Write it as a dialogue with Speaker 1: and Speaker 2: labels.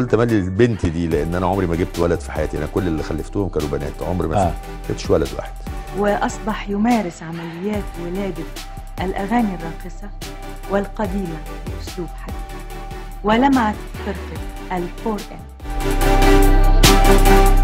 Speaker 1: تملي لبنتي دي لان انا عمري ما جبت ولد في حياتي انا كل اللي خلفتهم كانوا بنات عمري ما
Speaker 2: آه.
Speaker 1: جبتش ولد واحد
Speaker 3: وأصبح يمارس عمليات ولادة الأغاني الراقصة والقديمة بأسلوب حديث ولمعت فرقة الفور إن